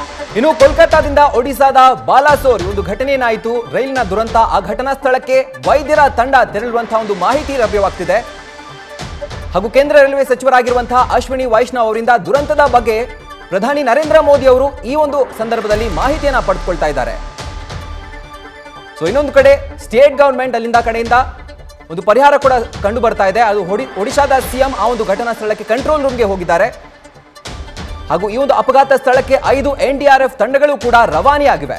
ಇನ್ನು ಕೋಲ್ಕತ್ತಾದಿಂದ ಒಡಿಸಾದ ಬಾಲಾಸೋರ್ ಈ ಒಂದು ಘಟನೆ ಏನಾಯಿತು ರೈಲಿನ ದುರಂತ ಆ ಘಟನಾ ಸ್ಥಳಕ್ಕೆ ವೈದ್ಯರ ತಂಡ ತೆರಳುವಂತಹ ಒಂದು ಮಾಹಿತಿ ಲಭ್ಯವಾಗ್ತಿದೆ ಹಾಗೂ ಕೇಂದ್ರ ರೈಲ್ವೆ ಸಚಿವರಾಗಿರುವಂತಹ ಅಶ್ವಿನಿ ವೈಷ್ಣವ್ ಅವರಿಂದ ದುರಂತದ ಬಗ್ಗೆ ಪ್ರಧಾನಿ ನರೇಂದ್ರ ಮೋದಿ ಅವರು ಈ ಒಂದು ಸಂದರ್ಭದಲ್ಲಿ ಮಾಹಿತಿಯನ್ನ ಪಡೆದುಕೊಳ್ತಾ ಇದ್ದಾರೆ ಸೊ ಇನ್ನೊಂದು ಕಡೆ ಸ್ಟೇಟ್ ಗವರ್ಮೆಂಟ್ ಅಲ್ಲಿಂದ ಕಡೆಯಿಂದ ಒಂದು ಪರಿಹಾರ ಕೂಡ ಕಂಡು ಬರ್ತಾ ಇದೆ ಅದು ಒಡಿ ಒಡಿಶಾದ ಸಿಎಂ ಆ ಒಂದು ಘಟನಾ ಸ್ಥಳಕ್ಕೆ ಕಂಟ್ರೋಲ್ ರೂಮ್ಗೆ ಹೋಗಿದ್ದಾರೆ ಹಾಗೂ ಈ ಒಂದು ಅಪಘಾತ ಸ್ಥಳಕ್ಕೆ ಐದು ಎನ್ಡಿಆರ್ಎಫ್ ತಂಡಗಳು ಕೂಡ ರವಾನೆಯಾಗಿವೆ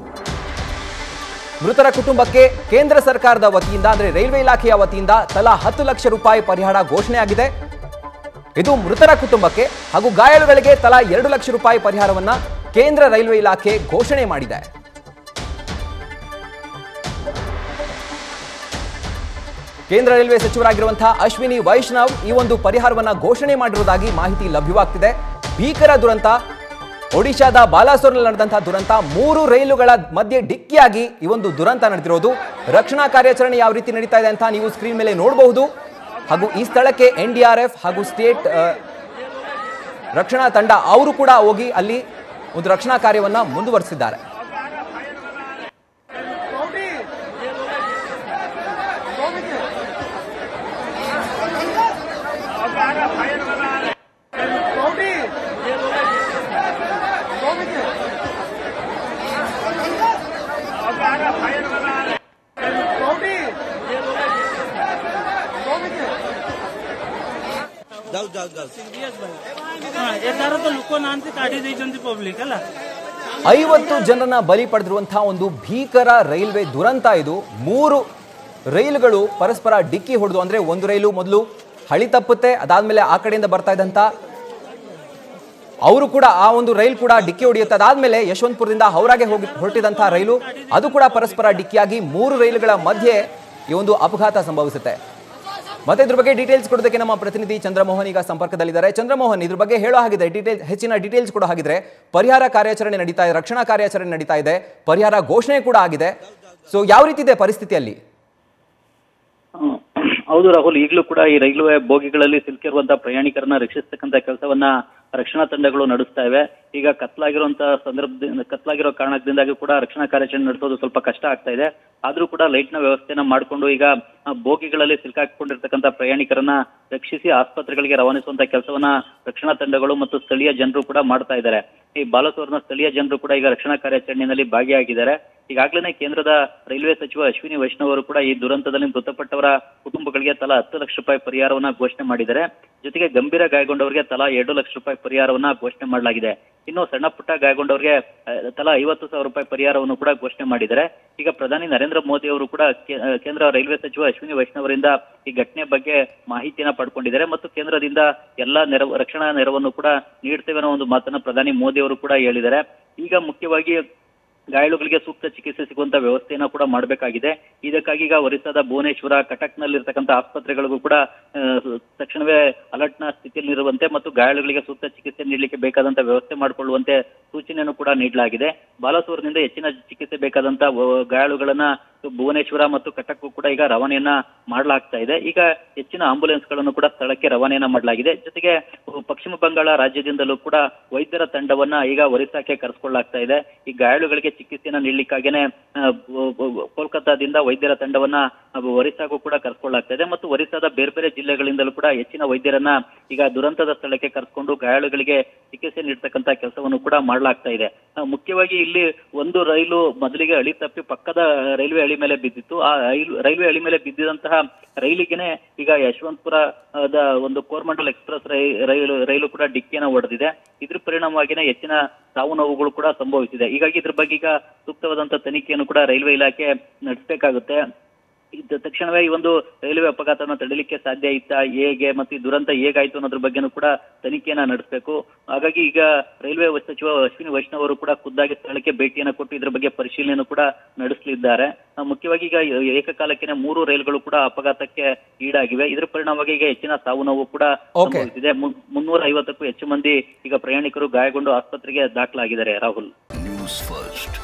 ಮೃತರ ಕುಟುಂಬಕ್ಕೆ ಕೇಂದ್ರ ಸರ್ಕಾರದ ವತಿಯಿಂದ ಅಂದ್ರೆ ರೈಲ್ವೆ ಇಲಾಖೆಯ ವತಿಯಿಂದ ತಲಾ ಹತ್ತು ಲಕ್ಷ ರೂಪಾಯಿ ಪರಿಹಾರ ಘೋಷಣೆಯಾಗಿದೆ ಇದು ಮೃತರ ಕುಟುಂಬಕ್ಕೆ ಹಾಗೂ ಗಾಯಾಳುಗಳಿಗೆ ತಲಾ ಎರಡು ಲಕ್ಷ ರೂಪಾಯಿ ಪರಿಹಾರವನ್ನ ಕೇಂದ್ರ ರೈಲ್ವೆ ಇಲಾಖೆ ಘೋಷಣೆ ಮಾಡಿದೆ ಕೇಂದ್ರ ರೈಲ್ವೆ ಸಚಿವರಾಗಿರುವಂತಹ ಅಶ್ವಿನಿ ವೈಷ್ಣವ್ ಈ ಒಂದು ಪರಿಹಾರವನ್ನ ಘೋಷಣೆ ಮಾಡಿರುವುದಾಗಿ ಮಾಹಿತಿ ಲಭ್ಯವಾಗ್ತಿದೆ ಭೀಕರ ದುರಂತ ಒಡಿಶಾದ ಬಾಲಾಸೋರ್ನಲ್ಲಿ ನಡೆದಂತಹ ದುರಂತ ಮೂರು ರೈಲುಗಳ ಮಧ್ಯೆ ಡಿಕ್ಕಿಯಾಗಿ ಈ ಒಂದು ದುರಂತ ನಡೆದಿರೋದು ರಕ್ಷಣಾ ಕಾರ್ಯಾಚರಣೆ ಯಾವ ರೀತಿ ನಡೀತಾ ಇದೆ ಅಂತ ನೀವು ಸ್ಕ್ರೀನ್ ಮೇಲೆ ನೋಡಬಹುದು ಹಾಗೂ ಈ ಸ್ಥಳಕ್ಕೆ ಎನ್ ಡಿ ಆರ್ ಎಫ್ ಹಾಗೂ ಸ್ಟೇಟ್ ಆ, ರಕ್ಷಣಾ ತಂಡ ಅವರು ಕೂಡ ಹೋಗಿ ಅಲ್ಲಿ ಒಂದು ರಕ್ಷಣಾ ಕಾರ್ಯವನ್ನ ಮುಂದುವರಿಸಿದ್ದಾರೆ ଯାଉ ଯାଉ ଯାଉ ହଁ ଏଗାର ତ ଲୋକ ନାହାନ୍ତି କାଢି ଦେଇଛନ୍ତି ପବ୍ଲିକ ହେଲା ಐವತ್ತು ಜನರನ್ನ ಬಲಿ ಪಡೆದಿರುವಂತಹ ಒಂದು ಭೀಕರ ರೈಲ್ವೆ ದುರಂತ ಇದು ಮೂರು ರೈಲುಗಳು ಪರಸ್ಪರ ಡಿಕ್ಕಿ ಹೊಡೆದು ಅಂದ್ರೆ ಒಂದು ರೈಲು ಮೊದಲು ಹಳಿ ತಪ್ಪುತ್ತೆ ಅದಾದ್ಮೇಲೆ ಆ ಕಡೆಯಿಂದ ಬರ್ತಾ ಇದ್ದಂತ ಅವರು ಕೂಡ ಆ ಒಂದು ರೈಲು ಕೂಡ ಡಿಕ್ಕಿ ಹೊಡೆಯುತ್ತೆ ಅದಾದ್ಮೇಲೆ ಯಶವಂತಪುರದಿಂದ ಹೌರಾಗೆ ಹೋಗಿ ಹೊರಟಿದಂತಹ ರೈಲು ಅದು ಕೂಡ ಪರಸ್ಪರ ಡಿಕ್ಕಿಯಾಗಿ ಮೂರು ರೈಲುಗಳ ಮಧ್ಯೆ ಈ ಒಂದು ಅಪಘಾತ ಸಂಭವಿಸುತ್ತೆ ಮತ್ತೆ ಇದ್ರ ಬಗ್ಗೆ ಡೀಟೇಲ್ಸ್ ಕೊಡೋದಕ್ಕೆ ನಮ್ಮ ಪ್ರತಿನಿಧಿ ಚಂದ್ರಮೋಹನ್ ಈಗ ಸಂಪರ್ಕದಲ್ಲಿದ್ದಾರೆ ಚಂದ್ರಮೋಹನ್ ಇದ್ರ ಬಗ್ಗೆ ಹೇಳೋ ಹಾಗಿದ್ರೆ ಡೀಟೇಲ್ ಹೆಚ್ಚಿನ ಡೀಟೇಲ್ಸ್ ಕೊಡೋ ಹಾಗಿದ್ರೆ ಪರಿಹಾರ ಕಾರ್ಯಾಚರಣೆ ನಡೀತಾ ಇದೆ ರಕ್ಷಣಾ ಕಾರ್ಯಾಚರಣೆ ನಡೀತಾ ಇದೆ ಪರಿಹಾರ ಘೋಷಣೆ ಕೂಡ ಆಗಿದೆ ಸೊ ಯಾವ ರೀತಿ ಇದೆ ಪರಿಸ್ಥಿತಿಯಲ್ಲಿ ಹ್ಮ್. ಹೌದು ರಾಹುಲ್ ಈಗಲೂ ಕೂಡ ಈ ರೈಲ್ವೆ ಬೋಗಿಗಳಲ್ಲಿ ಸಿಲುಕಿರುವಂತಹ ಪ್ರಯಾಣಿಕರನ್ನ ರಕ್ಷಿಸ್ತಕ್ಕಂತ ಕೆಲಸವನ್ನ ರಕ್ಷಣಾ ತಂಡಗಳು ನಡೆಸ್ತಾ ಇವೆ ಈಗ ಕತ್ಲಾಗಿರುವಂತಹ ಸಂದರ್ಭದಿಂದ ಕತ್ಲಾಗಿರೋ ಕಾರಣದಿಂದಾಗಿ ಕೂಡ ರಕ್ಷಣಾ ಕಾರ್ಯಾಚರಣೆ ನಡೆಸೋದು ಸ್ವಲ್ಪ ಕಷ್ಟ ಆಗ್ತಾ ಇದೆ ಆದ್ರೂ ಕೂಡ ಲೈಟ್ ನ ವ್ಯವಸ್ಥೆನ ಮಾಡಿಕೊಂಡು ಈಗ ಆ, ಬೋಗಿಗಳಲ್ಲಿ ಸಿಲುಕಾಕೊಂಡಿರ್ತಕ್ಕಂಥ ಪ್ರಯಾಣಿಕರನ್ನ ರಕ್ಷಿಸಿ ಆಸ್ಪತ್ರೆಗಳಿಗೆ ರವಾನಿಸುವಂತ ಕೆಲಸವನ್ನ ರಕ್ಷಣಾ ತಂಡಗಳು ಮತ್ತು ಸ್ಥಳೀಯ ಜನರು ಕೂಡ ಮಾಡ್ತಾ ಇದ್ದಾರೆ ಈ ಬಾಲಸೂರ್ನ ಸ್ಥಳೀಯ ಜನರು ಕೂಡ ಈಗ ರಕ್ಷಣಾ ಕಾರ್ಯಾಚರಣೆಯಲ್ಲಿ ಭಾಗಿಯಾಗಿದ್ದಾರೆ ಈಗಾಗಲೇ ಕೇಂದ್ರದ ರೈಲ್ವೆ ಸಚಿವ ಅಶ್ವಿನಿ ವೈಷ್ಣವ್ ಅವರು ಕೂಡ ಈ ದುರಂತದಲ್ಲಿ ಮೃತಪಟ್ಟವರ ಕುಟುಂಬಗಳಿಗೆ ತಲಾ ಹತ್ತು ಲಕ್ಷ ರೂಪಾಯಿ ಪರಿಹಾರವನ್ನ ಘೋಷಣೆ ಮಾಡಿದ್ದಾರೆ ಜೊತೆಗೆ ಗಂಭೀರ ಗಾಯಗೊಂಡವರಿಗೆ ತಲಾ ಎರಡು ಲಕ್ಷ ರೂಪಾಯಿ ಪರಿಹಾರವನ್ನ ಘೋಷಣೆ ಮಾಡಲಾಗಿದೆ ಇನ್ನು ಸಣ್ಣ ಪುಟ್ಟ ಗಾಯಗೊಂಡವರಿಗೆ ಆ, ತಲಾ ಐವತ್ತು ಸಾವಿರ ರೂಪಾಯಿ ಪರಿಹಾರವನ್ನು ಕೂಡ ಘೋಷಣೆ ಮಾಡಿದ್ದಾರೆ ಈಗ ಪ್ರಧಾನಿ ನರೇಂದ್ರ ಮೋದಿ ಅವರು ಕೂಡ ಕೇ- ಆ, ಕೇಂದ್ರ ರೈಲ್ವೆ ಸಚಿವ ಅಶ್ವಿನಿ ವೈಷ್ಣವ್ ಅವರಿಂದ ಈ ಘಟನೆ ಬಗ್ಗೆ ಮಾಹಿತಿಯನ್ನ ಪಡ್ಕೊಂಡಿದ್ದಾರೆ ಮತ್ತು ಕೇಂದ್ರದಿಂದ ಎಲ್ಲಾ ನೆರವು ರಕ್ಷಣಾ ನೆರವನ್ನು ಕೂಡ ನೀಡ್ತೇವೆ ಅನ್ನೋ ಒಂದು ಮಾತನ್ನ ಪ್ರಧಾನಿ ಮೋದಿ ಅವರು ಕೂಡ ಹೇಳಿದ್ದಾರೆ ಈಗ ಮುಖ್ಯವಾಗಿ ಗಾಯಾಳುಗಳಿಗೆ ಸೂಕ್ತ ಚಿಕಿತ್ಸೆ ಸಿಗುವಂತ ವ್ಯವಸ್ಥೆಯನ್ನ ಕೂಡ ಮಾಡಬೇಕಾಗಿದೆ ಇದಕ್ಕಾಗಿ ಈಗ ಒರಿಸ್ಸಾದ ಭುವನೇಶ್ವರ ಕಟಕ್ನಲ್ಲಿರ್ತಕ್ಕಂಥ ಆಸ್ಪತ್ರೆಗಳಿಗೂ ಕೂಡ ಆ, ತಕ್ಷಣವೇ ಅಲರ್ಟ್ ನ ಸ್ಥಿತಿಯಲ್ಲಿರುವಂತೆ ಮತ್ತು ಗಾಯಾಳುಗಳಿಗೆ ಸೂಕ್ತ ಚಿಕಿತ್ಸೆ ನೀಡಲಿಕ್ಕೆ ಬೇಕಾದಂತ ವ್ಯವಸ್ಥೆ ಮಾಡಿಕೊಳ್ಳುವಂತೆ ಸೂಚನೆಯನ್ನು ಕೂಡ ನೀಡಲಾಗಿದೆ ಬಾಲಸೂರಿನಿಂದ ಹೆಚ್ಚಿನ ಚಿಕಿತ್ಸೆ ಬೇಕಾದಂತ ವ- ಗಾಯಾಳುಗಳನ್ನ ಭುವನೇಶ್ವರ ಮತ್ತು ಕಟಕ್ಗೂ ಕೂಡ ಈಗ ರವಾನೆಯನ್ನ ಮಾಡಲಾಗ್ತಾ ಇದೆ ಈಗ ಹೆಚ್ಚಿನ ಆಂಬುಲೆನ್ಸ್ ಗಳನ್ನು ಕೂಡ ಸ್ಥಳಕ್ಕೆ ರವಾನೆಯನ್ನ ಮಾಡಲಾಗಿದೆ ಜೊತೆಗೆ ಪಶ್ಚಿಮ ಬಂಗಾಳ ರಾಜ್ಯದಿಂದಲೂ ಕೂಡ ವೈದ್ಯರ ತಂಡವನ್ನ ಈಗ ಒರಿಸ್ಸಾಕ್ಕೆ ಕರೆಸ್ಕೊಳ್ಳಲಾಗ್ತಾ ಇದೆ ಈ ಗಾಯಾಳುಗಳಿಗೆ ಚಿಕಿತ್ಸೆಯನ್ನ ನೀಡಲಿಕ್ಕಾಗೇನೆ ಆ, ಬ- ಬ- ಕೋಲ್ಕತ್ತಾದಿಂದ ವೈದ್ಯರ ತಂಡವನ್ನ ಆ, ಒರಿಸ್ಸಾಗೂ ಕೂಡ ಕರೆಸ್ಕೊಳ್ಳಲಾಗ್ತಾ ಇದೆ ಮತ್ತು ಒರಿಸ್ಸಾದ ಬೇರೆ ಬೇರೆ ಜಿಲ್ಲೆಗಳಿಂದಲೂ ಕೂಡ ಹೆಚ್ಚಿನ ವೈದ್ಯರನ್ನ ಈಗ ದುರಂತದ ಸ್ಥಳಕ್ಕೆ ಕರೆಸ್ಕೊಂಡು ಗಾಯಾಳುಗಳಿಗೆ ಚಿಕಿತ್ಸೆ ನೀಡ್ತಕ್ಕಂತ ಕೆಲಸವನ್ನು ಕೂಡ ಮಾಡಲಾಗ್ತಾ ಇದೆ ಆ, ಮುಖ್ಯವಾಗಿ ಇಲ್ಲಿ ಒಂದು ರೈಲು ಮೊದಲಿಗೆ ಹಳಿ ತಪ್ಪಿ ಪಕ್ಕದ ರೈಲ್ವೆ ಹಳಿ ಮೇಲೆ ಬಿದ್ದಿತ್ತು ಆ ರೈಲು ರೈಲ್ವೆ ಹಳಿ ಮೇಲೆ ಬಿದ್ದಿದಂತಹ ರೈಲಿಗೆನೆ ಈಗ ಯಶವಂತಪುರದ ಒಂದು ಕೋರ್ಮಂಡಲ್ ಎಕ್ಸ್ಪ್ರೆಸ್ ರೈ- ರೈಲು ರೈಲು ಕೂಡ ಡಿಕ್ಕಿಯನ್ನ ಹೊಡೆದಿದೆ ಇದ್ರ ಪರಿಣಾಮವಾಗಿನೇ ಹೆಚ್ಚಿನ ಸಾವು ನೋವುಗಳು ಕೂಡ ಸಂಭವಿಸಿದೆ ಹೀಗಾಗಿ ಇದ್ರ ಬಗ್ಗೆ ಈಗ ಸೂಕ್ತವಾದಂತ ತನಿಖೆಯನ್ನು ಕೂಡ ರೈಲ್ವೆ ಇಲಾಖೆ ನಡೆಸಬೇಕಾಗುತ್ತೆ ಇದ್ದ ತಕ್ಷಣವೇ ಈ ಒಂದು ರೈಲ್ವೆ ಅಪಘಾತವನ್ನು ತಡೆಯಲಿಕ್ಕೆ ಸಾಧ್ಯ ಇತ್ತಾ ಹೇಗೆ ಮತ್ತು ಈ ದುರಂತ ಹೇಗಾಯ್ತು ಅನ್ನೋದ್ರ ಬಗ್ಗೆನೂ ಕೂಡ ತನಿಖೆಯನ್ನ ನಡೆಸಬೇಕು ಹಾಗಾಗಿ ಈಗ ರೈಲ್ವೆ ಸಚಿವ ಅಶ್ವಿನಿ ವೈಷ್ಣವ್ ಅವರು ಕೂಡ ಖುದ್ದಾಗಿ ಸ್ಥಳಕ್ಕೆ ಭೇಟಿಯನ್ನ ಕೊಟ್ಟು ಇದ್ರ ಬಗ್ಗೆ ಪರಿಶೀಲನೆಯನ್ನು ಕೂಡ ನಡೆಸಲಿದ್ದಾರೆ ಆ, ಮುಖ್ಯವಾಗಿ ಈಗ ಏಕಕಾಲಕ್ಕೆ ಮೂರು ರೈಲುಗಳು ಕೂಡ ಅಪಘಾತಕ್ಕೆ ಈಡಾಗಿವೆ ಇದರ ಪರಿಣಾಮವಾಗಿ ಈಗ ಹೆಚ್ಚಿನ ಸಾವು ನೋವು ಕೂಡ Okay. ಸಂಭವಿಸಿದೆ ಮುನ್ನೂರ ಐವತ್ತಕ್ಕೂ ಹೆಚ್ಚು ಮಂದಿ ಈಗ ಪ್ರಯಾಣಿಕರು ಗಾಯಗೊಂಡು ಆಸ್ಪತ್ರೆಗೆ ದಾಖಲಾಗಿದ್ದಾರೆ ರಾಹುಲ್ ನ್ಯೂಸ್ ಫಸ್ಟ್